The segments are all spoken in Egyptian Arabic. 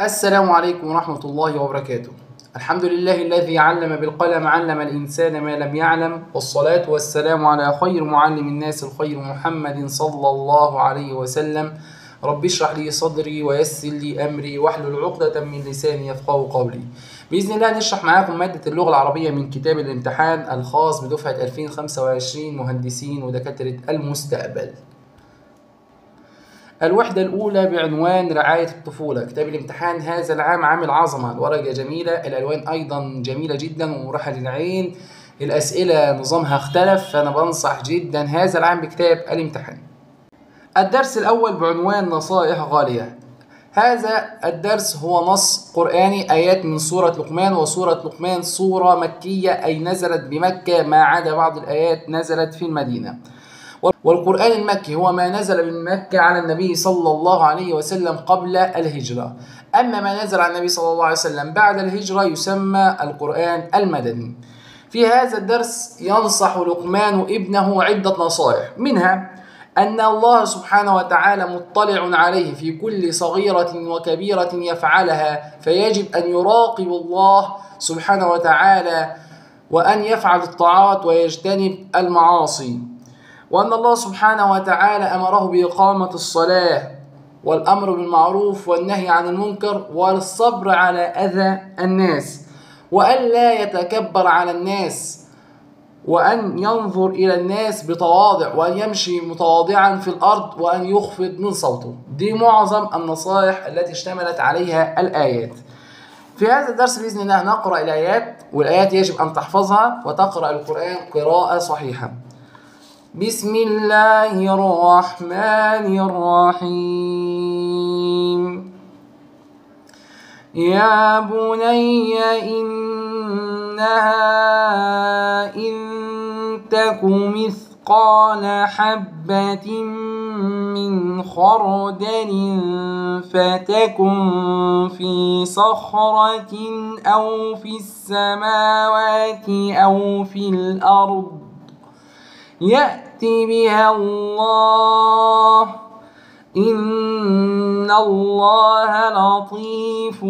السلام عليكم ورحمة الله وبركاته الحمد لله الذي علم بالقلم علم الإنسان ما لم يعلم والصلاة والسلام على خير معلم الناس الخير محمد صلى الله عليه وسلم رب اشرح لي صدري ويسر لي أمري واحلل عقدة من لساني يفقه قولي بإذن الله نشرح معاكم مادة اللغة العربية من كتاب الامتحان الخاص بدفعة 2025 مهندسين ودكاترة المستقبل الوحدة الأولى بعنوان رعاية الطفولة كتاب الامتحان هذا العام عامل عظمة الورقة جميلة الألوان أيضا جميلة جدا ومريحة للعين الأسئلة نظامها اختلف فأنا بنصح جدا هذا العام بكتاب الامتحان الدرس الأول بعنوان نصائح غالية هذا الدرس هو نص قرآني آيات من سورة لقمان وسورة لقمان سورة مكية أي نزلت بمكة ما عدا بعض الآيات نزلت في المدينة والقرآن المكي هو ما نزل من مكة على النبي صلى الله عليه وسلم قبل الهجرة أما ما نزل على النبي صلى الله عليه وسلم بعد الهجرة يسمى القرآن المدني في هذا الدرس ينصح لقمان ابنه عدة نصائح منها أن الله سبحانه وتعالى مطلع عليه في كل صغيرة وكبيرة يفعلها فيجب أن يراقب الله سبحانه وتعالى وأن يفعل الطاعات ويجتنب المعاصي وأن الله سبحانه وتعالى أمره بإقامة الصلاة والأمر بالمعروف والنهي عن المنكر والصبر على أذى الناس وأن لا يتكبر على الناس وأن ينظر إلى الناس بتواضع وأن يمشي متواضعا في الأرض وأن يخفض من صوته دي معظم النصائح التي اشتملت عليها الآيات في هذا الدرس بإذن الله نقرأ الآيات والآيات يجب أن تحفظها وتقرأ القرآن قراءة صحيحة بسم الله الرحمن الرحيم يا بني إنها إن تك مثقال حبة من خردل فتكن في صخرة أو في السماوات أو في الأرض يأتي بها الله إن الله لطيف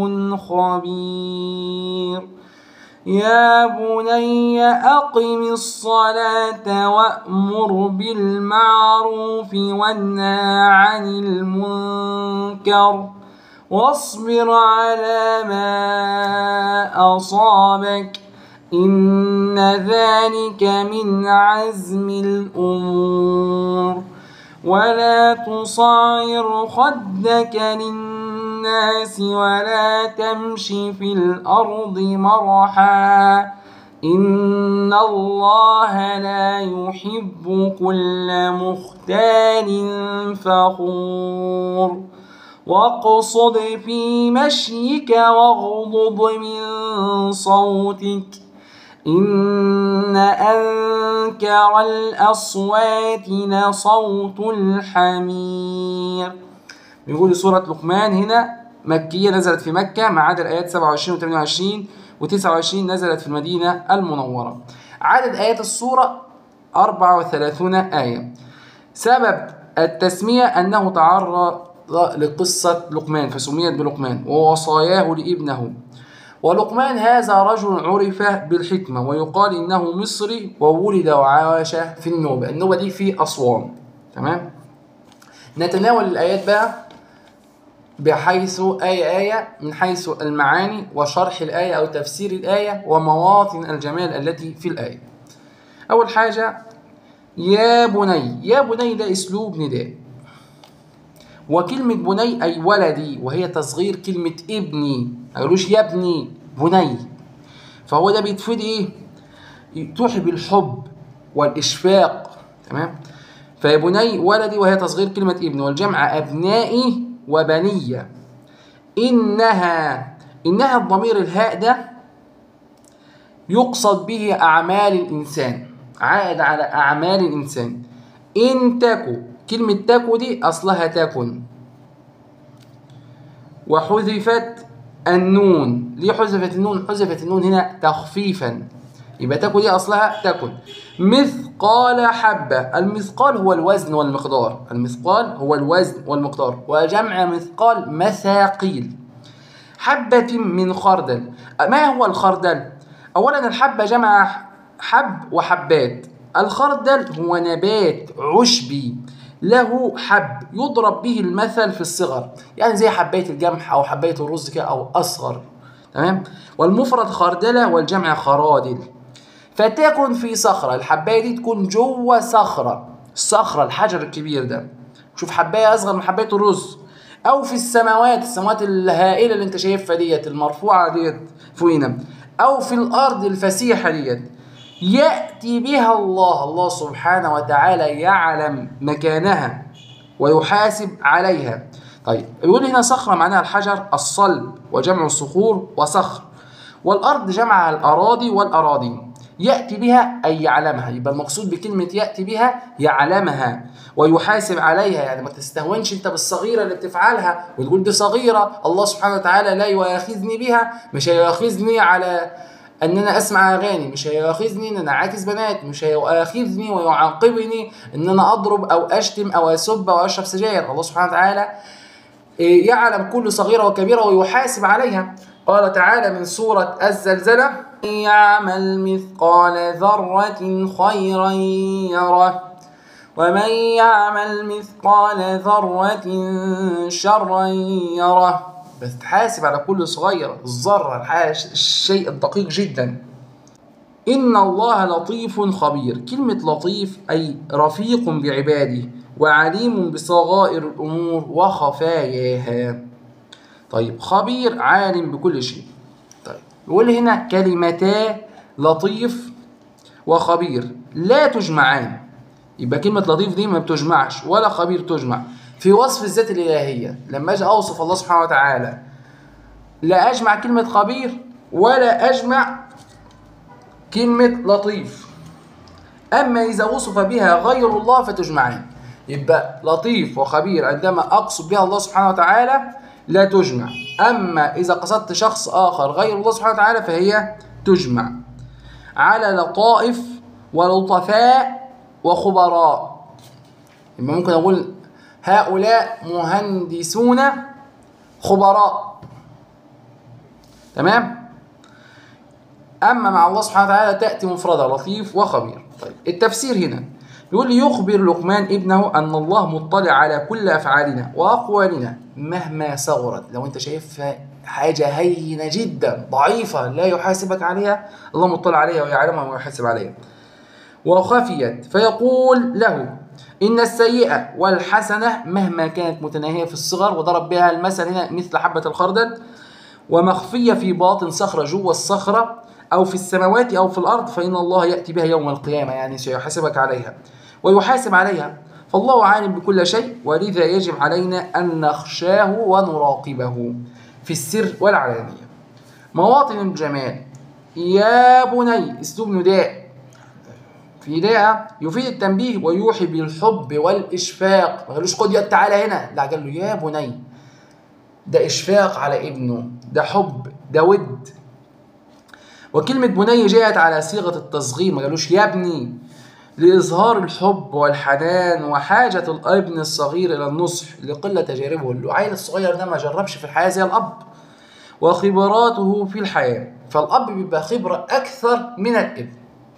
خبير يا بني أقم الصلاة وأمر بالمعروف وانهى عن المنكر واصبر على ما أصابك إن ذلك من عزم الأمور ولا تصعر خدك للناس ولا تمش في الأرض مرحا إن الله لا يحب كل مختال فخور واقصد في مشيك واغضض من صوتك إن أنكر الأصوات لصوت الحمير بيقول سورة لقمان هنا مكية نزلت في مكة ما عدا الآيات 27 و 28 و 29 نزلت في المدينة المنورة عدد آيات السورة 34 آية سبب التسمية أنه تعرض لقصة لقمان فسميت بلقمان ووصاياه لابنه ولقمان هذا رجل عرف بالحكمة ويقال إنه مصري وولد وعاش في النوبة النوبة دي في أسوان تمام نتناول الآيات بقى بحيث آية آية من حيث المعاني وشرح الآية أو تفسير الآية ومواطن الجمال التي في الآية أول حاجة يا بني يا بني ده أسلوب نداء وكلمة بني أي ولدي وهي تصغير كلمة ابني ما قالوش يا ابني بني فهو ده بيتفيد ايه؟ توحي بالحب والإشفاق تمام؟ فيا بني ولدي وهي تصغير كلمة ابن والجمع أبنائي وبنية إنها إنها الضمير الهاء ده يقصد به أعمال الإنسان عائد على أعمال الإنسان إن تكو كلمة تكو دي أصلها تكن وحذفت النون ليه حذفت النون حذفت النون هنا تخفيفا يبقى تكن دي اصلها تكن مثقال حبه المثقال هو الوزن والمقدار المثقال هو الوزن والمقدار وجمع مثقال مثاقيل حبة من خردل ما هو الخردل؟ أولا الحبة جمع حب وحبات الخردل هو نبات عشبي له حب يضرب به المثل في الصغر يعني زي حباية الجمح أو حباية الرز كده أو أصغر تمام والمفرد خردلة والجمع خرادل فتكن في صخرة الحباية دي تكون جوه صخرة الصخرة الحجر الكبير ده شوف حباية أصغر من حباية الرز أو في السماوات السماوات الهائلة اللي أنت شايفها ديت المرفوعة ديت فوقينا أو في الأرض الفسيحة ديت يأتي بها الله الله سبحانه وتعالى يعلم مكانها ويحاسب عليها طيب يقول هنا صخرة معناها الحجر الصلب وجمع الصخور وصخر والأرض جمع الأراضي والأراضي يأتي بها أي يعلمها يبقى المقصود بكلمة يأتي بها يعلمها ويحاسب عليها يعني ما تستهونش انت بالصغيرة اللي بتفعلها وتقول دي صغيرة الله سبحانه وتعالى لا يؤاخذني بها مش هيؤاخذني على ان انا اسمع اغاني مش هيؤاخذني ان انا عاكس بنات مش هيؤاخذني ويعاقبني ان انا اضرب او اشتم او اسب او اشرب سجاير الله سبحانه وتعالى يعلم كل صغيرة وكبيرة ويحاسب عليها قال تعالى من سورة الزلزلة يعمل مثقال ذرة خيرا يره ومن يعمل مثقال ذرة شرا يره بس تحاسب على كل صغير الذرة الشيء الدقيق جدا إن الله لطيف خبير كلمة لطيف أي رفيق بعباده وعليم بصغائر الأمور وخفاياها طيب خبير عالم بكل شيء طيب يقول هنا كلمتا لطيف وخبير لا تجمعان يبقى كلمة لطيف دي ما بتجمعش ولا خبير تجمع في وصف الذات الإلهية لما أجي أوصف الله سبحانه وتعالى لا أجمع كلمة خبير ولا أجمع كلمة لطيف أما إذا وصف بها غير الله فتجمعان يبقى لطيف وخبير عندما أقصد بها الله سبحانه وتعالى لا تجمع أما إذا قصدت شخص آخر غير الله سبحانه وتعالى فهي تجمع على لطائف ولطفاء وخبراء يبقى ممكن أقول هؤلاء مهندسون خبراء تمام أما مع الله سبحانه وتعالى تأتي مفردة لطيف وخبير طيب التفسير هنا يقول يخبر لقمان ابنه أن الله مطلع على كل أفعالنا وأقوالنا مهما صغرت لو أنت شايفها حاجة هينة جدا ضعيفة لا يحاسبك عليها الله مطلع عليها ويعلمها ويحاسب عليها وخفيت فيقول له إن السيئة والحسنة مهما كانت متناهية في الصغر وضرب بها المثل هنا مثل حبة الخردل ومخفية في باطن صخرة جوه الصخرة أو في السماوات أو في الأرض فإن الله يأتي بها يوم القيامة يعني سيحاسبك عليها ويحاسب عليها فالله عالم بكل شيء ولذا يجب علينا أن نخشاه ونراقبه في السر والعلانية مواطن الجمال يا بني اسلوب نداء في نداء يفيد التنبيه ويوحي بالحب والإشفاق ما قالوش خد يد تعالى هنا لا قال له يا بني ده إشفاق على ابنه ده حب ده ود وكلمة بني جاءت على صيغة التصغير ما قالوش يا ابني لإظهار الحب والحنان وحاجة الابن الصغير إلى النصح لقلة تجاربه العيل الصغير ده ما جربش في الحياة زي الأب وخبراته في الحياة فالأب بيبقى خبرة أكثر من الابن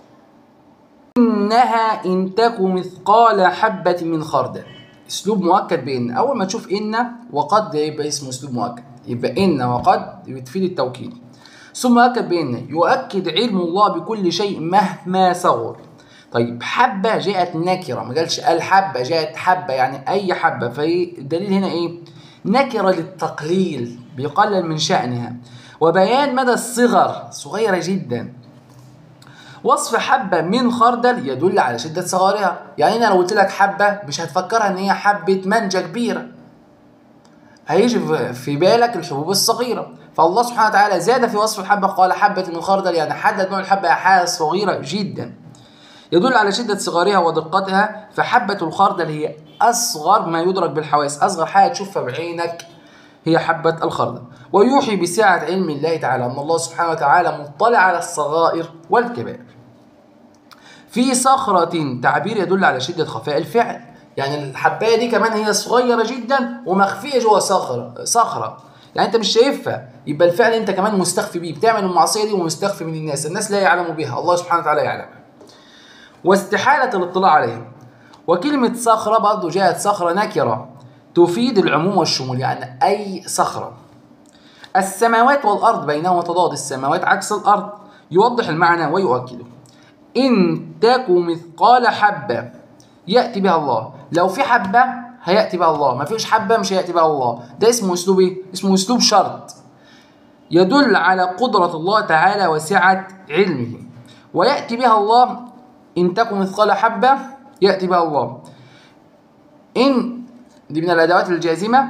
إنها إن تك مثقال حبة من خردل أسلوب مؤكد بإن أول ما تشوف إن وقد يبقى اسمه أسلوب مؤكد يبقى إن وقد بتفيد التوكيد ثم أكد بإن يؤكد علم الله بكل شيء مهما صغر طيب حبة جاءت نكرة ما قالش الحبة جاءت حبة يعني أي حبة فالدليل هنا إيه؟ نكرة للتقليل بيقلل من شأنها وبيان مدى الصغر صغيرة جدا وصف حبة من خردل يدل على شدة صغارها يعني أنا لو قلت لك حبة مش هتفكرها إن هي حبة مانجا كبيرة هيجي في بالك الحبوب الصغيرة فالله سبحانه وتعالى زاد في وصف الحبة قال حبة من خردل يعني حدد نوع الحبة حاجة صغيرة جدا يدل على شدة صغارها ودقتها فحبة الخردل هي أصغر ما يدرك بالحواس أصغر حاجة تشوفها بعينك هي حبة الخردل ويوحي بسعة علم الله تعالى أن الله سبحانه وتعالى مطلع على الصغائر والكبائر في صخرة تعبير يدل على شدة خفاء الفعل يعني الحباية دي كمان هي صغيرة جدا ومخفية جوه صخرة صخرة يعني انت مش شايفها يبقى الفعل انت كمان مستخفي بيه بتعمل المعصيه دي ومستخفي من الناس الناس لا يعلم بها الله سبحانه وتعالى يعلمها واستحاله الاطلاع عليها وكلمه صخره برضه جاءت صخره نكره تفيد العموم والشمول يعني اي صخره السماوات والارض بينهما تضاد السماوات عكس الارض يوضح المعنى ويؤكده ان تك مثقال حبه ياتي بها الله لو في حبه هياتي بها الله ما فيش حبه مش هياتي بها الله ده اسمه اسلوب ايه اسمه اسلوب شرط يدل على قدرة الله تعالى وسعة علمه ويأتي بها الله إن تكن مثقال حبة يأتي بها الله إن دي من الأدوات الجازمة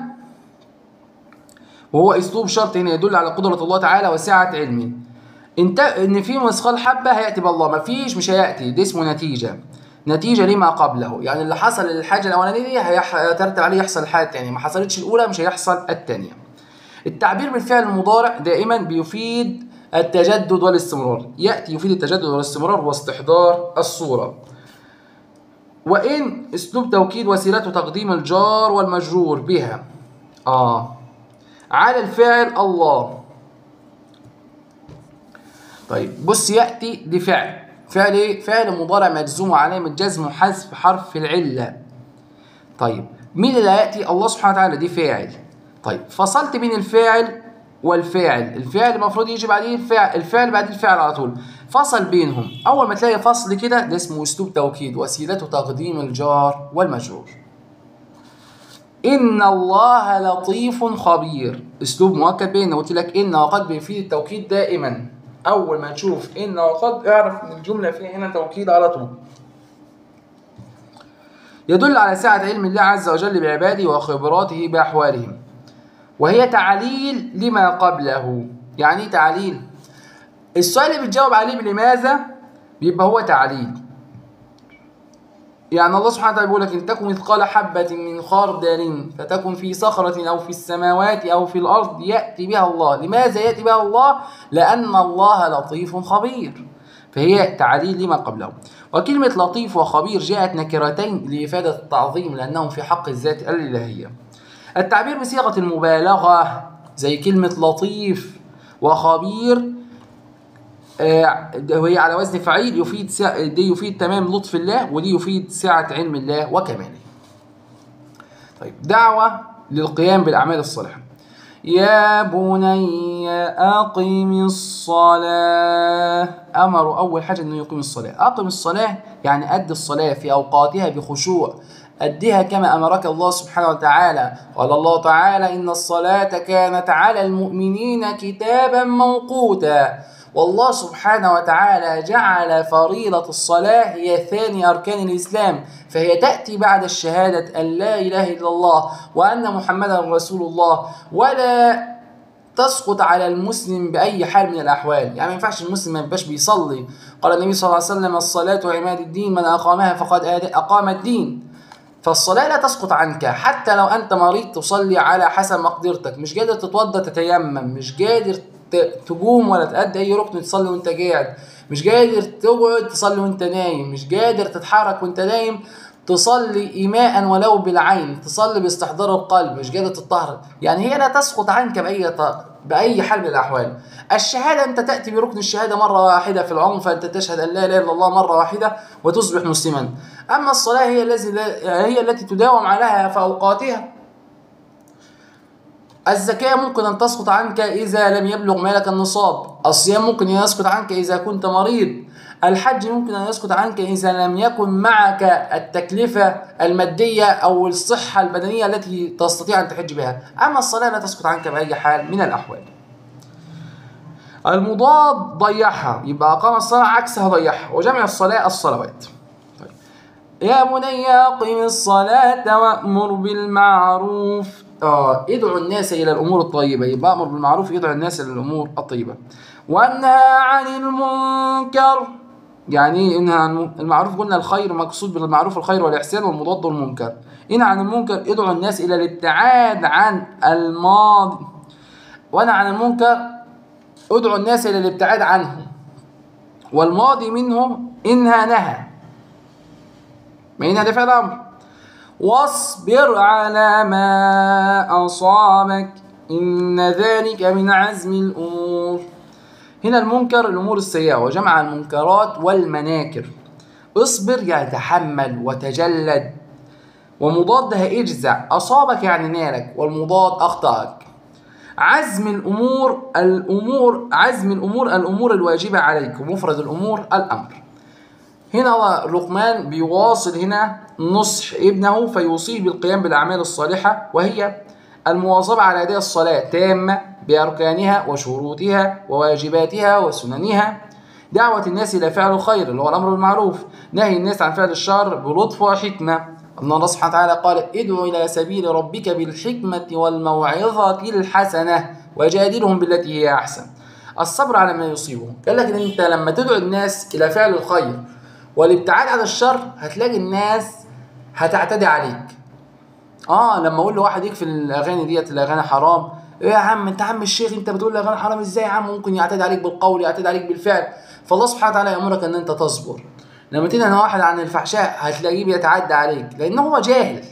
وهو أسلوب شرط هنا يدل على قدرة الله تعالى وسعة علمه إن, ت... إن في مثقال حبة هيأتي بالله ما فيش مش هيأتي ده اسمه نتيجة نتيجة لما قبله يعني اللي حصل للحاجة الأولانية دي هيترتب عليه يحصل الحاجة الثانية ما حصلتش الأولى مش هيحصل الثانية التعبير بالفعل المضارع دائما بيفيد التجدد والاستمرار يأتي يفيد التجدد والاستمرار واستحضار الصورة وإن أسلوب توكيد وسيلته تقديم الجار والمجرور بها آه على الفعل الله طيب بص يأتي دي فعل فعل ايه؟ فعل مضارع مجزوم وعلامة جزم وحذف حرف العلة طيب مين اللي هيأتي؟ الله سبحانه وتعالى دي فاعل طيب فصلت بين الفاعل والفاعل الفعل المفروض يجي بعديه الفعل الفعل بعد الفعل على طول فصل بينهم اول ما تلاقي فصل كده ده اسمه اسلوب توكيد وسيلته تقديم الجار والمجرور ان الله لطيف خبير اسلوب مؤكد بين قلت لك ان وقد بيفيد التوكيد دائما اول ما تشوف ان وقد اعرف ان الجمله فيها هنا توكيد على طول يدل على سعة علم الله عز وجل بعباده وخبراته بأحوالهم وهي تعليل لما قبله يعني ايه تعليل السؤال اللي بتجاوب عليه بلماذا بيبقى هو تعليل يعني الله سبحانه وتعالى بيقول لك ان تكن مثقال حبة من خردل فتكن في صخرة او في السماوات او في الارض يأتي بها الله، لماذا يأتي بها الله؟ لأن الله لطيف خبير. فهي تعليل لما قبله. وكلمة لطيف وخبير جاءت نكرتين لإفادة التعظيم لأنهم في حق الذات الإلهية. التعبير بصيغة المبالغة زي كلمة لطيف وخبير وهي على وزن فعيل يفيد سع... دي يفيد تمام لطف الله ودي يفيد سعة علم الله وكماله. طيب دعوة للقيام بالأعمال الصالحة. يا بني أقم الصلاة أمروا أول حاجة إنه يقيم الصلاة أقم الصلاة يعني أد الصلاة في أوقاتها بخشوع أدها كما أمرك الله سبحانه وتعالى قال الله تعالى إن الصلاة كانت على المؤمنين كتابا موقوتا والله سبحانه وتعالى جعل فريضة الصلاة هي ثاني أركان الإسلام فهي تأتي بعد الشهادة أن لا إله إلا الله وأن محمدا رسول الله ولا تسقط على المسلم بأي حال من الأحوال يعني ما ينفعش المسلم ما يبقاش بيصلي قال النبي صلى الله عليه وسلم الصلاة عماد الدين من أقامها فقد أقام الدين فالصلاة لا تسقط عنك حتى لو أنت مريض تصلي على حسب مقدرتك مش قادر تتوضى تتيمم مش قادر تقوم ولا تأدي أي ركن تصلي وأنت قاعد مش قادر تقعد تصلي وأنت نايم مش قادر تتحرك وأنت نايم تصلي إيماء ولو بالعين تصلي باستحضار القلب مش قادر تطهر يعني هي لا تسقط عنك بأي ط... بأي حال من الأحوال الشهادة أنت تأتي بركن الشهادة مرة واحدة في العمر فأنت تشهد أن لا إله إلا الله مرة واحدة وتصبح مسلما أما الصلاة هي التي هي التي تداوم عليها في أوقاتها الزكاة ممكن أن تسقط عنك إذا لم يبلغ مالك النصاب الصيام ممكن أن يسقط عنك إذا كنت مريض الحج ممكن أن يسقط عنك إذا لم يكن معك التكلفة المادية أو الصحة البدنية التي تستطيع أن تحج بها أما الصلاة لا تسقط عنك بأي حال من الأحوال المضاد ضيعها يبقى أقام الصلاة عكسها ضيعها وجمع الصلاة الصلوات طيب. يا بني أقم الصلاة وأمر بالمعروف آه ادعو الناس إلى الأمور الطيبة يبقى أمر بالمعروف يدعو الناس إلى الأمور الطيبة وانهى عن المنكر يعني انهى عن المعروف قلنا الخير مقصود بالمعروف الخير والإحسان والمضاد المنكر انهى عن المنكر ادعو الناس إلى الابتعاد عن الماضي وانهى عن المنكر ادعو الناس إلى الابتعاد عنه والماضي منه انهى نهى ما هنا ده فعل أمر واصبر على ما أصابك إن ذلك من عزم الأمور هنا المنكر الأمور السيئة وجمع المنكرات والمناكر اصبر يعني تحمل وتجلد ومضادها اجزع أصابك يعني نالك والمضاد أخطأك عزم الأمور الأمور عزم الأمور الأمور الواجبة عليك ومفرد الأمور الأمر هنا لقمان بيواصل هنا نصح ابنه فيوصيه بالقيام بالأعمال الصالحة وهي المواظبة على أداء الصلاة تامة بأركانها وشروطها وواجباتها وسننها دعوة الناس إلى فعل الخير اللي هو الأمر بالمعروف نهي الناس عن فعل الشر بلطف وحكمة أن الله سبحانه وتعالى قال ادعو إلى سبيل ربك بالحكمة والموعظة الحسنة وجادلهم بالتي هي أحسن الصبر على ما يصيبهم قال لك إن أنت لما تدعو الناس إلى فعل الخير والابتعاد عن الشر هتلاقي الناس هتعتدي عليك اه لما اقول لواحد يكفي الاغاني ديت الاغاني حرام ايه يا عم انت عم الشيخ انت بتقول الاغاني حرام ازاي يا عم ممكن يعتدي عليك بالقول يعتدي عليك بالفعل فالله سبحانه وتعالى يامرك ان انت تصبر لما تنهى واحد عن الفحشاء هتلاقيه بيتعدى عليك لان هو جاهل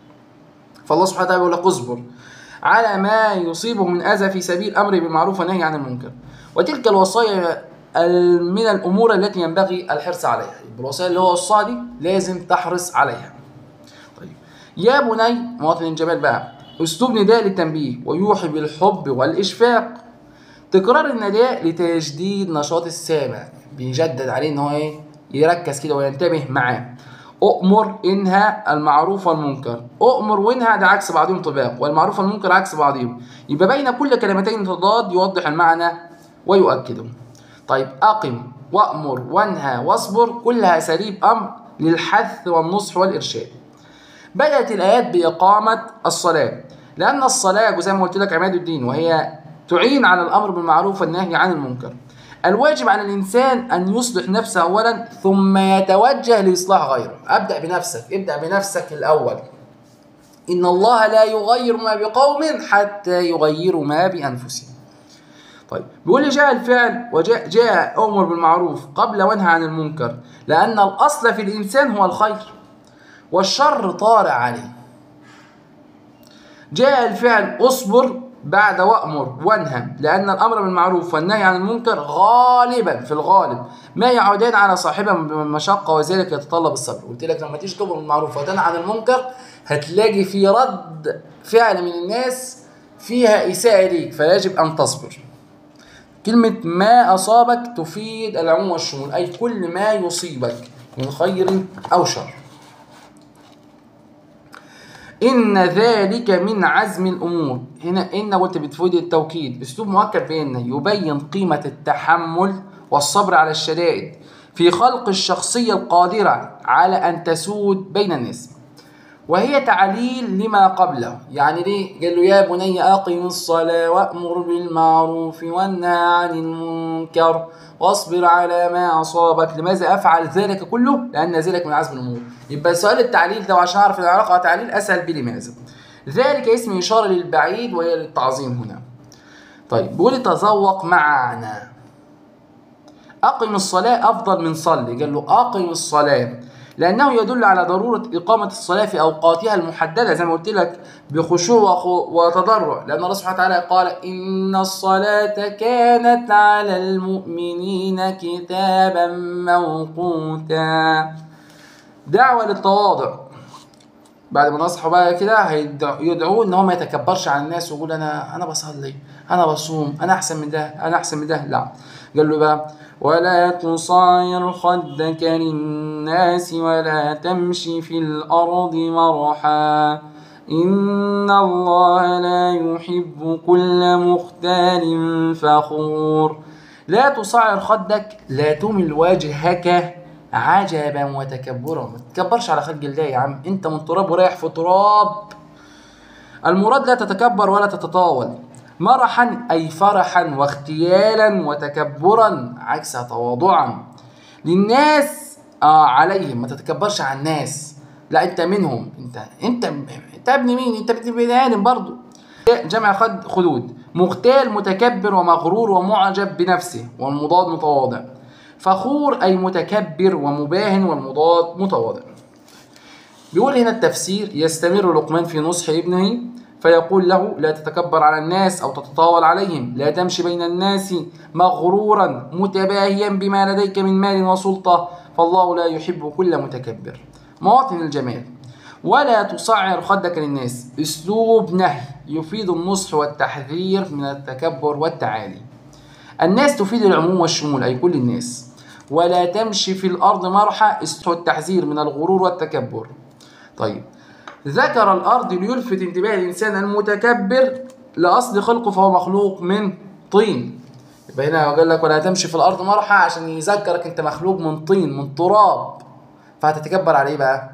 فالله سبحانه وتعالى يقول لك اصبر على ما يصيبه من اذى في سبيل الامر بالمعروف والنهي عن المنكر وتلك الوصايا من الامور التي ينبغي الحرص عليها الوصايا اللي هو وصاها دي لازم تحرص عليها طيب يا بني مواطن الجمال بقى اسلوب نداء للتنبيه ويوحي بالحب والاشفاق تكرار النداء لتجديد نشاط السامع بيجدد عليه ان هو ايه يركز كده وينتبه معاه أؤمر انهى المعروف والمنكر أؤمر وانهى ده عكس بعضهم طباق والمعروف والمنكر عكس بعضهم يبقى بين كل كلمتين تضاد يوضح المعنى ويؤكده طيب أقم وأمر وانهى واصبر كلها أساليب أمر للحث والنصح والإرشاد بدأت الآيات بإقامة الصلاة لأن الصلاة زي ما قلت لك عماد الدين وهي تعين على الأمر بالمعروف والنهي عن المنكر الواجب على الإنسان أن يصلح نفسه أولا ثم يتوجه لإصلاح غيره أبدأ بنفسك ابدأ بنفسك الأول إن الله لا يغير ما بقوم حتى يغيروا ما بأنفسهم طيب بيقول لي جاء الفعل وجاء جاء أمر بالمعروف قبل وانهى عن المنكر لأن الأصل في الإنسان هو الخير والشر طارع عليه جاء الفعل اصبر بعد وأمر وانهى لأن الأمر بالمعروف والنهي عن المنكر غالبا في الغالب ما يعودان على صاحبه بمشقة وذلك يتطلب الصبر قلت لك لما تيجي تأمر بالمعروف وتنهى عن المنكر هتلاقي في رد فعل من الناس فيها إساءة ليك فيجب أن تصبر كلمة ما أصابك تفيد العموم والشمول أي كل ما يصيبك من خير أو شر إن ذلك من عزم الأمور هنا إن قلت بتفيد التوكيد أسلوب مؤكد بأن يبين قيمة التحمل والصبر على الشدائد في خلق الشخصية القادرة على أن تسود بين الناس وهي تعليل لما قبله يعني ليه قال له يا بني أقم الصلاة وأمر بالمعروف وانهى عن المنكر واصبر على ما أصابك لماذا أفعل ذلك كله لأن ذلك من عزم الأمور يبقى سؤال التعليل ده وعشان أعرف العلاقة تعليل أسهل بلماذا ذلك اسم إشارة للبعيد وهي للتعظيم هنا طيب بيقول تذوق معنا أقم الصلاة أفضل من صلي قال له أقم الصلاة لأنه يدل على ضرورة إقامة الصلاة في أوقاتها المحددة زي ما قلت لك بخشوع وتضرع لأن الله سبحانه وتعالى قال إن الصلاة كانت على المؤمنين كتابا موقوتا دعوة للتواضع بعد ما نصحوا بقى كده هيدعوه ان هو ما يتكبرش على الناس ويقول انا انا بصلي انا بصوم انا احسن من ده انا احسن من ده لا قال له بقى ولا تصاير خدك للناس ولا تمشي في الأرض مرحا إن الله لا يحب كل مختال فخور لا تصعر خدك لا تمل وجهك عجبا وتكبرا ما تتكبرش على خلق الله يا عم انت من تراب ورايح في تراب المراد لا تتكبر ولا تتطاول مرحا أي فرحا واختيالا وتكبرا عكس تواضعا للناس آه عليهم ما تتكبرش على الناس لا انت منهم انت انت انت ابن مين انت ابن بني ادم برضه جمع خد خلود مختال متكبر ومغرور ومعجب بنفسه والمضاد متواضع فخور اي متكبر ومباهن والمضاد متواضع بيقول هنا التفسير يستمر لقمان في نصح ابنه فيقول له لا تتكبر على الناس أو تتطاول عليهم لا تمشي بين الناس مغرورا متباهيا بما لديك من مال وسلطة فالله لا يحب كل متكبر مواطن الجمال ولا تصعر خدك للناس اسلوب نهي يفيد النصح والتحذير من التكبر والتعالي الناس تفيد العموم والشمول اي كل الناس ولا تمشي في الارض مرحى التحذير من الغرور والتكبر طيب ذكر الارض ليلفت انتباه الانسان المتكبر لاصل خلقه فهو مخلوق من طين يبقى هنا قال لك ولا تمشي في الارض مرحى عشان يذكرك انت مخلوق من طين من تراب فهتتكبر على ايه بقى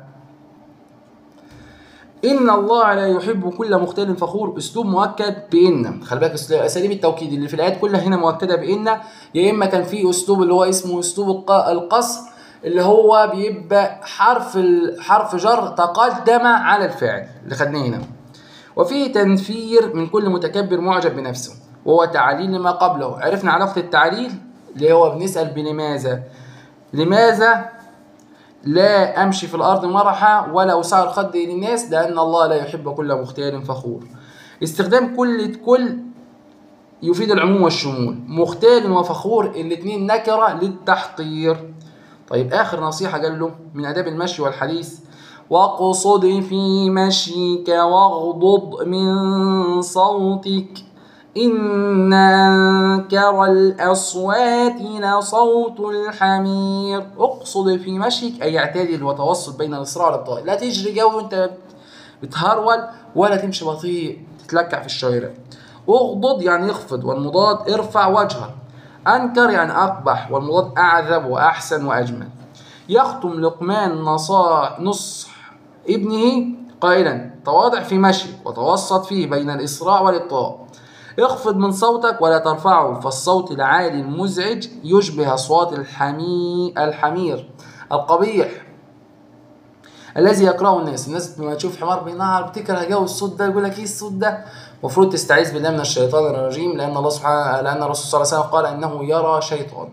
إن الله لا يحب كل مختال فخور أسلوب مؤكد بإن خلي بالك أساليب التوكيد اللي في الآيات كلها هنا مؤكدة بإن يا إما كان في أسلوب اللي هو اسمه أسلوب القصر اللي هو بيبقى حرف حرف جر تقدم على الفعل اللي خدناه هنا وفيه تنفير من كل متكبر معجب بنفسه وهو تعليل لما قبله عرفنا علاقة التعليل اللي هو بنسأل بلماذا لماذا لا أمشي في الأرض مرحا ولا أسعر خدي للناس لأن الله لا يحب كل مختال فخور استخدام كل كل يفيد العموم والشمول مختال وفخور الاتنين نكرة للتحقير طيب آخر نصيحة قال له من آداب المشي والحديث واقصد في مشيك واغضض من صوتك إن أنكر الأصوات لصوت الحمير اقصد في مشيك أي اعتدل وتوسط بين الإسراع والإبطاء لا تجري جو وأنت بتهرول ولا تمشي بطيء تتلكع في الشوارع اغضض يعني يخفض والمضاد ارفع وجهك أنكر يعني أقبح والمضاد أعذب وأحسن وأجمل يختم لقمان نصح نصح ابنه قائلا تواضع في مشيك وتوسط فيه بين الإسراع والإبطاء اخفض من صوتك ولا ترفعه فالصوت العالي المزعج يشبه أصوات الحمي الحمير القبيح الذي يكرهه الناس الناس لما تشوف حمار بينهر بتكره جو الصوت ده يقول لك ايه الصوت ده المفروض تستعيذ بالله من الشيطان الرجيم لان الله سبحانه لان الرسول صلى الله عليه وسلم قال انه يرى شيطان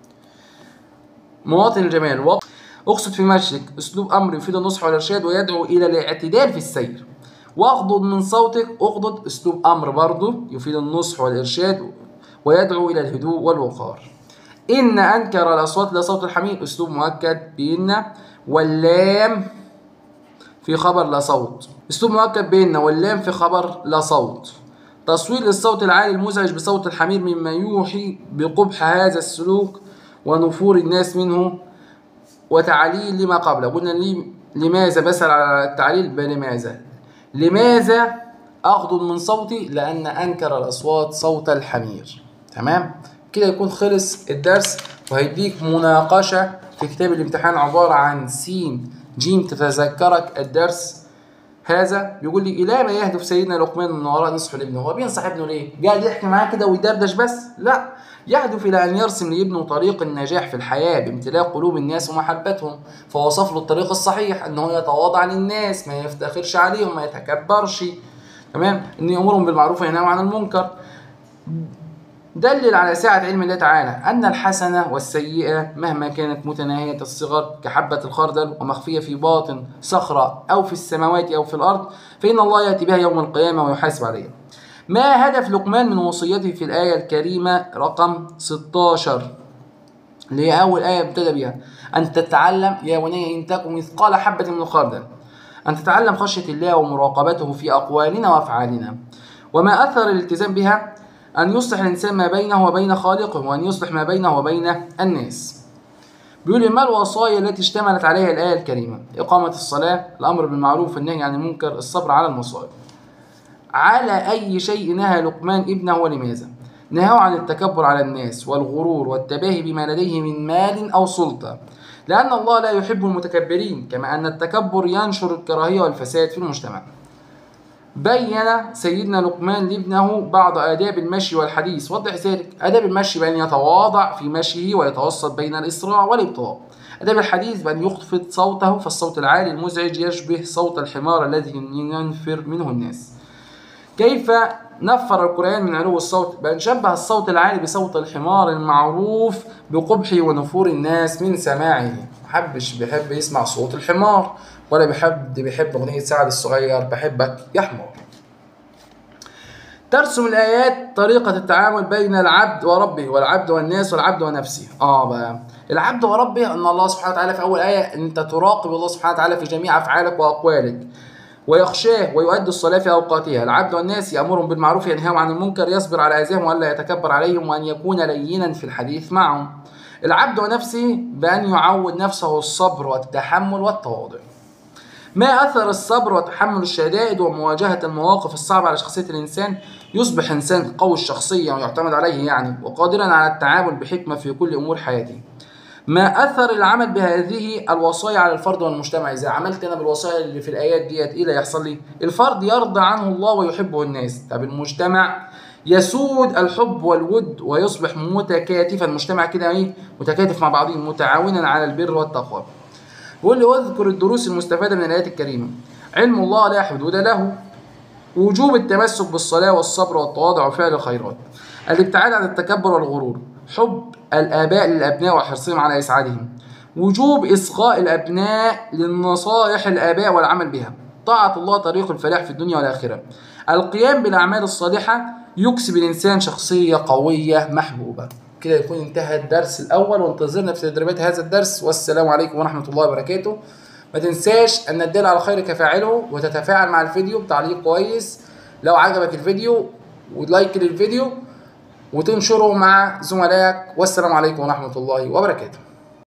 مواطن الجمال اقصد في مشيك اسلوب امر يفيد النصح والارشاد ويدعو الى الاعتدال في السير واغضض من صوتك اغضض اسلوب امر برضه يفيد النصح والارشاد ويدعو الى الهدوء والوقار ان انكر الاصوات لصوت الحمير اسلوب مؤكد بان واللام في خبر لا صوت اسلوب مؤكد بين واللام في خبر لا صوت تصوير الصوت العالي المزعج بصوت الحمير مما يوحي بقبح هذا السلوك ونفور الناس منه وتعليل لما قبله قلنا لي لماذا بسأل على التعليل بلماذا لماذا أغضض من صوتي لأن أنكر الأصوات صوت الحمير تمام كده يكون خلص الدرس وهيديك مناقشة في كتاب الامتحان عبارة عن سين جيم تتذكرك الدرس هذا بيقول لي إلى ما يهدف سيدنا لقمان من وراء نصح لابنه هو بينصح ابنه ليه؟ قاعد يحكي معاه كده ويدردش بس؟ لا يهدف إلى أن يرسم لابنه طريق النجاح في الحياة بامتلاك قلوب الناس ومحبتهم فوصف له الطريق الصحيح أنه يتواضع للناس ما يفتخرش عليهم ما يتكبرش تمام أن يأمرهم بالمعروف وينهاهم عن المنكر دلل على سعة علم الله تعالى أن الحسنة والسيئة مهما كانت متناهية الصغر كحبة الخردل ومخفية في باطن صخرة أو في السماوات أو في الأرض فإن الله يأتي بها يوم القيامة ويحاسب عليها ما هدف لقمان من وصيته في الآية الكريمة رقم 16 اللي هي أول آية ابتدى بها أن تتعلم يا بني إن تكن مثقال حبة من الخردل أن تتعلم خشية الله ومراقبته في أقوالنا وأفعالنا وما أثر الالتزام بها أن يصلح الإنسان ما بينه وبين خالقه وأن يصلح ما بينه وبين الناس بيقول ما الوصايا التي اشتملت عليها الآية الكريمة إقامة الصلاة الأمر بالمعروف والنهي عن المنكر الصبر على المصائب على أي شيء نهى لقمان ابنه ولماذا نهاه عن التكبر على الناس والغرور والتباهي بما لديه من مال أو سلطة لأن الله لا يحب المتكبرين كما أن التكبر ينشر الكراهية والفساد في المجتمع بين سيدنا لقمان لابنه بعض آداب المشي والحديث وضح ذلك آداب المشي بأن يتواضع في مشيه ويتوسط بين الإسراع والإبطاء آداب الحديث بأن يخفض صوته فالصوت العالي المزعج يشبه صوت الحمار الذي ينفر منه الناس كيف نفر القرآن من علو الصوت بأن شبه الصوت العالي بصوت الحمار المعروف بقبح ونفور الناس من سماعه محبش بيحب يسمع صوت الحمار ولا بيحب بيحب أغنية سعد الصغير بحبك يا حمار ترسم الآيات طريقة التعامل بين العبد وربه والعبد والناس والعبد ونفسه اه بقى العبد وربه أن الله سبحانه وتعالى في أول آية أنت تراقب الله سبحانه وتعالى في جميع أفعالك وأقوالك ويخشاه ويؤدي الصلاة في أوقاتها العبد والناس يأمرهم بالمعروف ينهاهم عن المنكر يصبر على أذاهم وألا يتكبر عليهم وأن يكون لينا في الحديث معهم العبد ونفسه بأن يعود نفسه الصبر والتحمل والتواضع ما أثر الصبر وتحمل الشدائد ومواجهة المواقف الصعبة على شخصية الإنسان يصبح إنسان قوي الشخصية ويعتمد عليه يعني وقادرا على التعامل بحكمة في كل أمور حياته ما أثر العمل بهذه الوصايا على الفرد والمجتمع إذا عملت أنا بالوصايا اللي في الآيات ديت إيه اللي يحصل لي الفرد يرضى عنه الله ويحبه الناس طب المجتمع يسود الحب والود ويصبح متكاتفا المجتمع كده ايه متكاتف مع بعضه متعاونا على البر والتقوى بيقول لي واذكر الدروس المستفاده من الايات الكريمه علم الله لا حدود له وجوب التمسك بالصلاه والصبر والتواضع وفعل الخيرات الابتعاد عن التكبر والغرور حب الاباء للابناء وحرصهم على اسعادهم وجوب اصغاء الابناء للنصائح الاباء والعمل بها طاعه الله طريق الفلاح في الدنيا والاخره القيام بالاعمال الصالحه يكسب الانسان شخصيه قويه محبوبه كده يكون انتهى الدرس الاول وانتظرنا في تدريبات هذا الدرس والسلام عليكم ورحمه الله وبركاته ما تنساش ان الدال على خير كفاعله وتتفاعل مع الفيديو بتعليق كويس لو عجبك الفيديو ولايك للفيديو وتنشره مع زملائك والسلام عليكم ورحمه الله وبركاته